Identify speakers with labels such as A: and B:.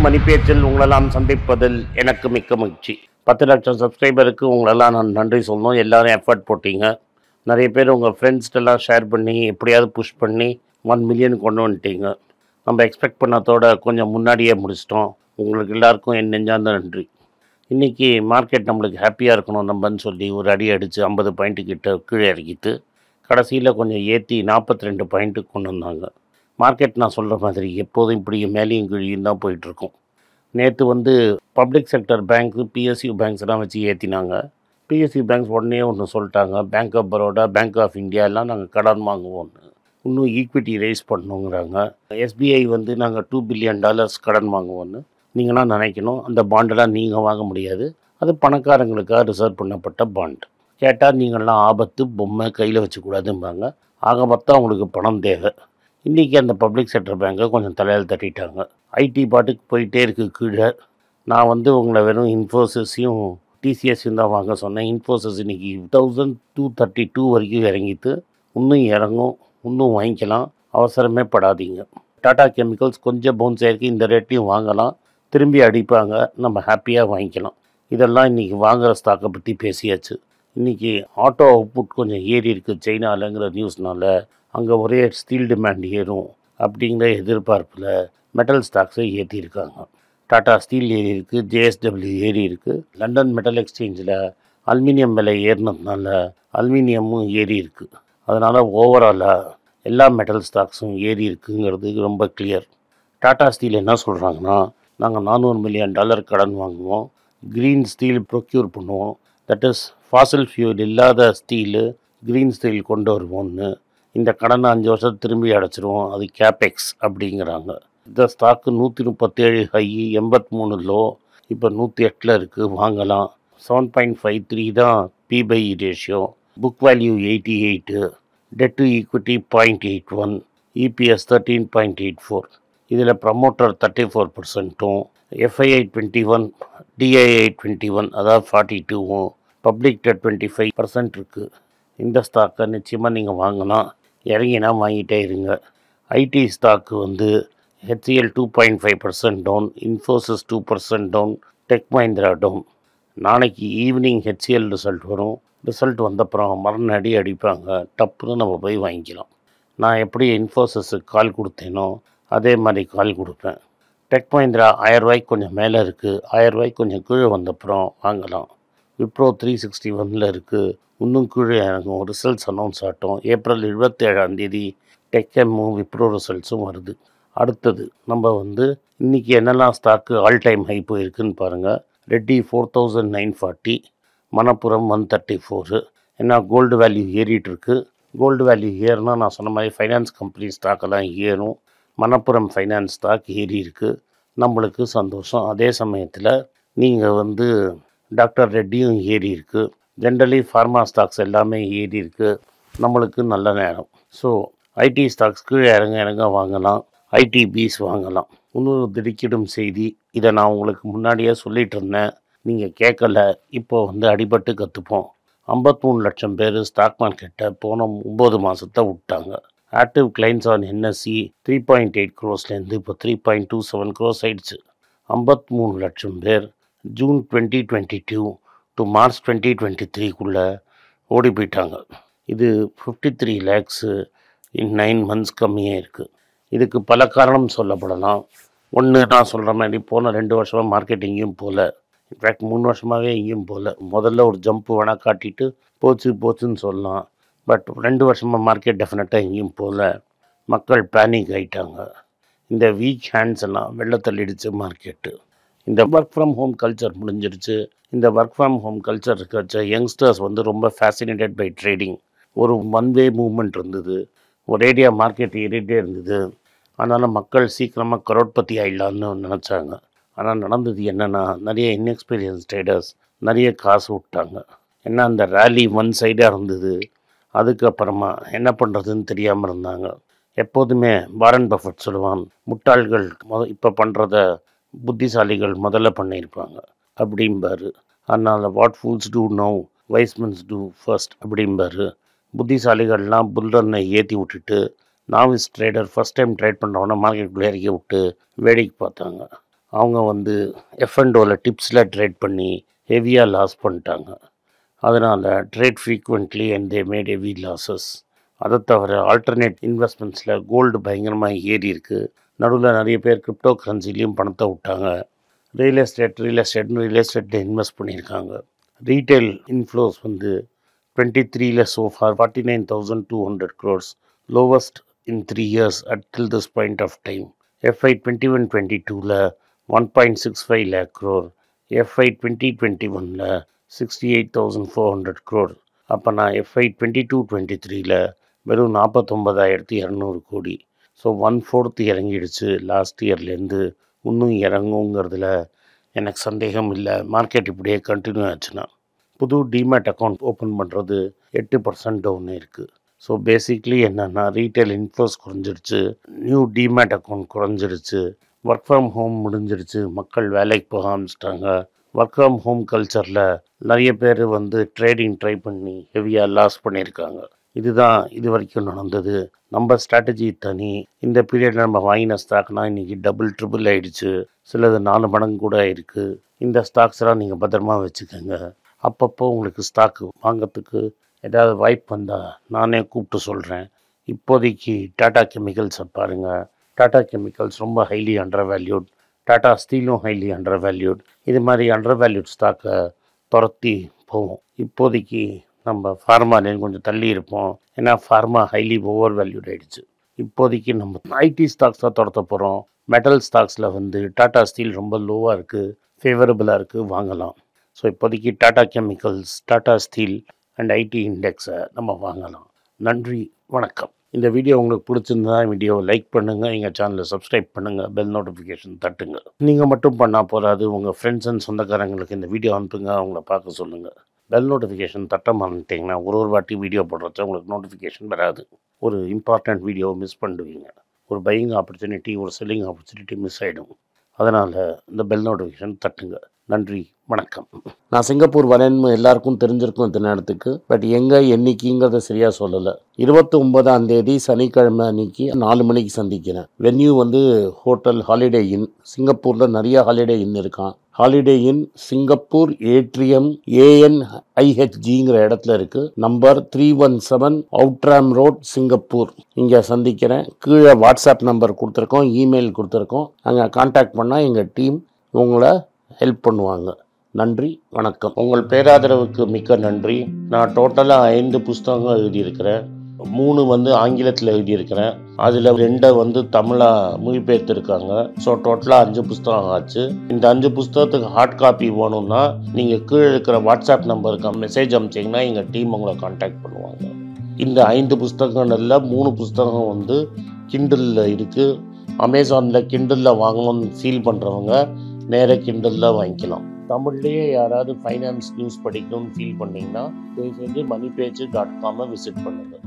A: மணிப்பேச்சில் உங்களெல்லாம் சந்திப்பதில் எனக்கு மிக்க மகிழ்ச்சி பத்து லட்சம் சப்ஸ்கிரைபருக்கு உங்களெல்லாம் நான் நன்றி சொல்லணும் எல்லாரும் எஃபர்ட் போட்டீங்க நிறைய பேர் உங்கள் ஃப்ரெண்ட்ஸ்டெல்லாம் ஷேர் பண்ணி எப்படியாவது புஷ் பண்ணி ஒன் மில்லியன் கொண்டு வந்துட்டீங்க நம்ம எக்ஸ்பெக்ட் பண்ணதோட கொஞ்சம் முன்னாடியே முடிச்சிட்டோம் உங்களுக்கு எல்லாருக்கும் என் நெஞ்சார்ந்த நன்றி இன்றைக்கி மார்க்கெட் நம்மளுக்கு ஹாப்பியாக இருக்கணும் நம்மன்னு சொல்லி ஒரு அடி அடித்து ஐம்பது பாயிண்ட்டு கிட்ட கீழே இறக்கிட்டு கடைசியில் கொஞ்சம் ஏற்றி நாற்பத்தி ரெண்டு பாயிண்ட்டுக்கு கொண்டு வந்தாங்க மார்க்கெட் நான் சொல்கிற மாதிரி எப்போதும் இப்படி மேலேயும் கீழியும் தான் போயிட்டுருக்கும் நேற்று வந்து பப்ளிக் செக்டர் பேங்க்கு பிஎஸ்யூ பேங்க்ஸ்லாம் வச்சு ஏற்றினாங்க பிஎஸ்யூ பேங்க்ஸ் உடனே ஒன்று சொல்லிட்டாங்க bank of Baroda bank of India எல்லாம் நாங்கள் கடன் வாங்குவோம்னு இன்னும் ஈக்விட்டி ரைஸ் பண்ணணுங்கிறாங்க எஸ்பிஐ வந்து நாங்கள் டூ பில்லியன் டாலர்ஸ் கடன் வாங்குவோம்னு நீங்களாம் நினைக்கணும் அந்த பாண்டெல்லாம் நீங்கள் வாங்க முடியாது அது பணக்காரங்களுக்காக ரிசர்வ் பண்ணப்பட்ட பாண்ட் கேட்டால் நீங்கள்லாம் ஆபத்து பொம்மை கையில் வச்சுக்கூடாதும்பாங்க ஆக மொத்தம் அவங்களுக்கு பணம் தேவை இன்றைக்கி அந்த பப்ளிக் செக்டர் பேங்கை கொஞ்சம் தலையில் தட்டிட்டாங்க ஐடி பாட்டுக்கு போயிட்டே இருக்குது கீழே நான் வந்து உங்களை வெறும் இன்ஃபோசிஸையும் டிசிஎஸ்ஸையும் தான் வாங்க சொன்னேன் இன்ஃபோசிஸ் இன்னைக்கு தௌசண்ட் டூ தேர்ட்டி டூ வரைக்கும் இறங்கிட்டு இன்னும் இறங்கும் இன்னும் வாங்கிக்கலாம் அவசரமே படாதீங்க டாடா கெமிக்கல்ஸ் கொஞ்சம் பவுன்ஸ் ஆயிருக்கு இந்த ரேட்லையும் வாங்கலாம் திரும்பி அடிப்பாங்க நம்ம ஹாப்பியாக வாங்கிக்கலாம் இதெல்லாம் இன்றைக்கி வாங்குகிற ஸ்டாக்கை பற்றி பேசியாச்சு இன்றைக்கி ஆட்டோ அவுட்புட் கொஞ்சம் ஏறி இருக்குது சைனாலங்கிற நியூஸ்னால அங்கே ஒரே ஸ்டீல் டிமாண்ட் ஏறும் அப்படிங்கிற எதிர்பார்ப்பில் மெட்டல் ஸ்டாக்ஸை ஏற்றிருக்காங்க டாடா ஸ்டீல் ஏறி இருக்குது ஜேஎஸ்டபிள்யூ ஏறி இருக்குது லண்டன் மெட்டல் எக்ஸ்சேஞ்சில் அலுமினியம் விலை ஏறினதுனால அலுமினியமும் ஏறி இருக்குது அதனால் ஓவராலாக எல்லா மெட்டல் ஸ்டாக்ஸும் ஏறி இருக்குங்கிறது ரொம்ப கிளியர் டாடா ஸ்டீல் என்ன சொல்கிறாங்கன்னா நாங்கள் நானூறு மில்லியன் டாலர் கடன் வாங்குவோம் க்ரீன் ஸ்டீல் ப்ரொக்யூர் பண்ணுவோம் தட் இஸ் ஃபாசில் ஃபியூல் இல்லாத ஸ்டீலு க்ரீன் ஸ்டீல் கொண்டு வருவோம்னு இந்த கடனை அஞ்சு வருஷம் திரும்பி அடைச்சிருவோம் அது கேபெக்ஸ் அப்படிங்கிறாங்க இந்த ஸ்டாக்கு நூற்றி முப்பத்தேழு ஹை எண்பத்தி மூணு லோ இப்போ நூற்றி எட்டில் இருக்குது வாங்கலாம் செவன் பாயிண்ட் ஃபைவ் த்ரீ தான் PB ratio book value eighty eight debt to equity point eight one EPS thirteen point eight four இதில் ப்ரமோட்டர் தேர்ட்டி ஃபோர் பர்சன்ட்டும் FII twenty one DII twenty one அதாவது forty டூவும் public twenty five percent இருக்குது இந்த ஸ்டாக்கை நிச்சயமாக நீங்கள் வாங்கலாம் இறங்கினா வாங்கிட்டே இருங்க ஐடி ஸ்டாக்கு வந்து HCL two point five percent down Infosys two percent down tech Mahindra down நாளைக்கு ஈவினிங் ஹெச்சிஎல் ரிசல்ட் வரும் ரிசல்ட் வந்தப்புறம் மறுநடி அடிப்பாங்க டப்புன்னு நம்ம போய் வாங்கிக்கலாம் நான் எப்படி இன்ஃபோசிஸுக்கு கால் கொடுத்தேனோ அதே மாதிரி கால் கொடுப்பேன் டெக் மஹிந்திரா ஆயரூவாய்க்கு கொஞ்சம் மேலே இருக்குது ஆயரூவாய்க்கு கொஞ்சம் கீழே வந்தப்புறம் வாங்கலாம் விப்ரோ த்ரீ சிக்ஸ்டி ஒனில் இருக்குது இன்னும் கீழே இறங்கும் ரிசல்ட்ஸ் அனௌன்ஸ் ஆகட்டும் ஏப்ரல் இருபத்தேழாம் தேதி டெக்கெம்மும் விப்ரோ ரிசல்ட்ஸும் வருது அடுத்தது நம்ம வந்து இன்றைக்கி என்னெல்லாம் ஸ்டாக்கு ஆல் டைம் ஹை போயிருக்குன்னு பாருங்கள் Reddy four thousand nine forty Manappuram one thirty four ஏன்னா கோல்டு வேல்யூ ஏறிட்டு இருக்கு கோல்டு வேல்யூ ஏறுனா நான் சொன்ன மாதிரி ஃபைனான்ஸ் கம்பெனி ஸ்டாக்கெல்லாம் ஏறும் மணப்புரம் ஃபைனான்ஸ் ஸ்டாக் ஏறி இருக்கு நம்மளுக்கு சந்தோஷம் அதே சமயத்தில் நீங்கள் வந்து டாக்டர் ரெட்டியும் ஏறி இருக்கு ஜென்ரலி ஃபார்மா ஸ்டாக்ஸ் எல்லாமே ஏறி இருக்கு நம்மளுக்கு நல்ல நேரம் ஸோ ஐடி ஸ்டாக்ஸ் கீழே இறங்க இறங்க வாங்கலாம் ஐடி பீஸ் வாங்கலாம் இன்னொரு திடுக்கிடும் செய்தி இதை நான் உங்களுக்கு முன்னாடியே சொல்லிட்டு இருந்தேன் நீங்கள் கேட்கல இப்போ வந்து அடிபட்டு கற்றுப்போம் ஐம்பத்மூணு லட்சம் பேர் ஸ்டாக் மார்க்கெட்டை போன ஒம்பது மாதத்தை விட்டாங்க active clients on NSE three point eight க்ரோஸ்லேருந்து இப்போ three point two seven crores ஆயிடுச்சு ஐம்பத்மூணு லட்சம் பேர் June twenty twenty two to March twenty twenty த்ரீக்குள்ளே ஓடி போயிட்டாங்க இது fifty three lakhs in nine months கம்மியாக இருக்குது இதுக்கு பல காரணம் சொல்லப்படலாம் ஒன்று நான் சொல்கிற மாதிரி போன ரெண்டு வருஷமாக மார்க்கெட் எங்கேயும் போகல இன்ஃபேக்ட் மூணு வருஷமாகவே எங்கேயும் போகல முதல்ல ஒரு ஜம்ப் வேணால் காட்டிட்டு போச்சு போச்சுன்னு சொல்லலாம் பட் ரெண்டு வருஷமாக மார்க்கெட் டெஃபினட்டாக எங்கேயும் போகல மக்கள் பேனிக் ஆயிட்டாங்க இந்த வீக் ஹேண்ட்ஸ் எல்லாம் வெள்ள தள்ளிடுச்சு மார்க்கெட்டு இந்த ஒர்க் ஃப்ரம் ஹோம் கல்ச்சர் முடிஞ்சிருச்சு இந்த ஒர்க் ஃப்ரம் ஹோம் கல்ச்சர் இருக்கிற யங்ஸ்டர்ஸ் வந்து ரொம்ப ஃபேசினேட்டட் பை ட்ரேடிங் ஒரு ஒன் வே மூவ்மெண்ட் இருந்தது ஒரேடியாக மார்க்கெட் ஏறிட்டே இருந்தது அதனால் மக்கள் சீக்கிரமாக கரோட்பதி ஆயிடலான்னு நினச்சாங்க ஆனால் நடந்தது என்னென்னா நிறைய இன்எக்ஸ்பீரியன்ஸ் ட்ரேடர்ஸ் நிறைய காசு விட்டாங்க ஏன்னா அந்த ரேலி ஒன் சைடாக இருந்தது அதுக்கப்புறமா என்ன பண்ணுறதுன்னு தெரியாமல் இருந்தாங்க எப்போதுமே வாரன் பஃபட் சொல்லுவான் முட்டாள்கள் மொத இப்போ பண்ணுறத புத்திசாலிகள் முதல்ல பண்ணியிருப்பாங்க அப்படிம்பாரு அதனால் what fools do no wisemens do first அப்படிம்பாரு புத்திசாலிகள்லாம் புல்ரனை ஏற்றி விட்டுட்டு novice trader first time trade பண்ணுறவன மார்க்கெட்டுக்குள்ளே இறக்கி விட்டு வேடிக்கை பார்த்தாங்க அவங்க வந்து எஃப்என்டோவில் டிப்ஸில் ட்ரேட் பண்ணி ஹெவியாக லாஸ் பண்ணிட்டாங்க அதனால் trade frequently and they made heavy losses அதை தவிர ஆல்டர்னேட் இன்வெஸ்ட்மெண்ட்ஸில் கோல்டு பயங்கரமாக ஏறி இருக்கு நடுவில் நிறைய பேர் கிரிப்டோ கரன்சிலையும் பணத்தை விட்டாங்க ரியல் எஸ்டேட் ரியல் எஸ்டேட்னு ரியல் எஸ்டேட்டில் இன்வெஸ்ட் பண்ணியிருக்காங்க ரீட்டைல் இன்ஃப்ளோஸ் வந்து டுவெண்ட்டி த்ரீல so far forty nine thousand two hundred crores lowest in three years at till this point of time FI twenty one twenty டூவில் one point six five lakh crore FI twenty twenty ஒனில் sixty eight thousand four hundred crore அப்போ நான் FI twenty two twenty த்ரீல வெறும் நாற்பத்தொம்பதாயிரத்தி இரநூறு கோடி so one fourth இறங்கிடுச்சு லாஸ்ட் இயர்லேருந்து இன்னும் இறங்குங்கிறதுல எனக்கு சந்தேகம் இல்லை மார்க்கெட் இப்படியே கண்டினியூ ஆச்சுன்னா புது டிமேட் அக்கௌண்ட் ஓப்பன் பண்ணுறது எட்டு பர்சன்ட் டவுன் இருக்குது ஸோ பேசிக்லி என்னென்னா ரீட்டைல் இன்ஃப்ளோஸ் குறைஞ்சிருச்சு நியூ டிமேட் அக்கௌண்ட் குறைஞ்சிருச்சு ஒர்க் ஃப்ரம் ஹோம் முடிஞ்சிருச்சு மக்கள் வேலைக்கு போக ஆரம்பிச்சிட்டாங்க ஒர்க் ஃப்ரம் ஹோம் கல்ச்சரில் நிறைய பேர் வந்து ட்ரேடிங் ட்ரை பண்ணி ஹெவியாக லாஸ் பண்ணியிருக்காங்க இதுதான் இது வரைக்கும் நடந்தது நம்ம ஸ்ட்ராட்டஜி தனி இந்த பீரியடில் நம்ம வாங்கின ஸ்டாக்னா இன்றைக்கி டபுள் ட்ரிபிள் ஆயிடுச்சு சிலது நாலு மடங்கு கூட இருக்குது இந்த ஸ்டாக்ஸ்லாம் நீங்கள் பத்திரமா வச்சுக்கோங்க அப்பப்போ உங்களுக்கு ஸ்டாக்கு வாங்கிறதுக்கு ஏதாவது வாய்ப்பு வந்தால் நானே கூப்பிட்டு சொல்கிறேன் இப்போதைக்கு டாடா கெமிக்கல்ஸை பாருங்கள் டாடா கெமிக்கல்ஸ் ரொம்ப ஹைலி அண்டர் வேல்யூட் டாடா ஸ்டீலும் ஹைலி அண்டர் வேல்யூட் இது மாதிரி அண்டர் வேல்யூட் ஸ்டாக்கை துரத்தி போவோம் இப்போதைக்கு நம்ம ஃபார்மாலேருந்து கொஞ்சம் தள்ளி இருப்போம் ஏன்னா ஃபார்மா ஹைலி ஓவர் வேல்யூட் ஆயிடுச்சு இப்போதைக்கு நம்ம ஐடி ஸ்டாக்ஸ் தான் துரத்த போகிறோம் மெட்டல் ஸ்டாக்ஸில் வந்து டாடா ஸ்டீல் ரொம்ப லோவாக இருக்குது ஃபேவரபுளாக இருக்குது வாங்கலாம் ஸோ இப்போதைக்கு Tata chemicals Tata steel and IT இண்டெக்ஸை நம்ம வாங்கலாம் நன்றி வணக்கம் இந்த வீடியோ உங்களுக்கு பிடிச்சிருந்தா வீடியோவை லைக் பண்ணுங்கள் எங்கள் சேனலை சப்ஸ்கிரைப் பண்ணுங்கள் பெல் நோட்டிஃபிகேஷன் தட்டுங்க நீங்கள் மட்டும் பண்ணால் போதாது உங்கள் ஃப்ரெண்ட்ஸ் அண்ட் சொந்தக்காரங்களுக்கு இந்த வீடியோ அனுப்புங்க அவங்கள பார்க்க சொல்லுங்கள் பெல் நோட்டிஃபிகேஷன் தட்ட மறந்துட்டிங்கன்னா ஒரு ஒரு வாட்டி வீடியோ போடுறச்ச உங்களுக்கு நோட்டிஃபிகேஷன் வராது ஒரு இம்பார்ட்டண்ட் வீடியோவை மிஸ் பண்ணிடுவீங்க ஒரு பையிங் ஆப்பர்ச்சுனிட்டி ஒரு செல்லிங் ஆப்பர்ச்சுனிட்டி மிஸ் ஆகிடும் அதனால் இந்த பெல் நோட்டிஃபிகேஷன் தட்டுங்க நன்றி வணக்கம் நான் சிங்கப்பூர் வரேன்னு எல்லாருக்கும் தெரிஞ்சிருக்கும் இந்த நேரத்துக்கு பட் எங்கே என்னைக்குங்கிறத சரியாக சொல்லலை இருபத்தி ஒன்பதாம் தேதி சனிக்கிழமை அன்னைக்கு நாலு மணிக்கு சந்திக்கிறேன் வென்யூ வந்து ஹோட்டல் ஹாலிடே இன் சிங்கப்பூரில் நிறைய ஹாலிடே இன் இருக்கான் holiday inn Singapore atrium an ஐஹெச்ஜிங்கிற இடத்துல இருக்கு number three one seven Outram road Singapore இங்கே சந்திக்கிறேன் கீழே வாட்ஸ்அப் நம்பர் கொடுத்துருக்கோம் இமெயில் கொடுத்துருக்கோம் அங்கே காண்டாக்ட் பண்ணால் எங்கள் டீம் உங்களை ஹெல்ப் பண்ணுவாங்க நன்றி வணக்கம் உங்கள் பேராதரவுக்கு மிக்க நன்றி நான் டோட்டலாக ஐந்து புஸ்தகங்கள் எழுதியிருக்கிறேன் மூணு வந்து ஆங்கிலத்தில் எழுதியிருக்கிறேன் அதில் ரெண்டை வந்து தமிழாக மொழிபெயர்த்துருக்காங்க ஸோ டோட்டலாக அஞ்சு புஸ்தகம் ஆச்சு இந்த அஞ்சு புஸ்தகத்துக்கு ஹார்ட் காப்பி வேணும்னா நீங்கள் கீழே இருக்கிற வாட்ஸ்அப் நம்பருக்கு மெசேஜ் அனுப்பிச்சிங்கன்னா எங்கள் டீம் உங்களை காண்டாக்ட் பண்ணுவாங்க இந்த ஐந்து புஸ்தகங்களில் மூணு புஸ்தகம் வந்து கிண்டலில் இருக்குது அமேசானில் கிண்டலில் வாங்கணும்னு ஃபீல் பண்ணுறவங்க நேராக கிண்டலில் வாங்கிக்கலாம் தமிழ்லேயே யாராவது ஃபைனான்ஸ் நியூஸ் படிக்கணும்னு ஃபீல் பண்ணிங்கன்னா தயவு செஞ்சு மணி பேஜ் டாட் காமை விசிட் பண்ணுங்கள்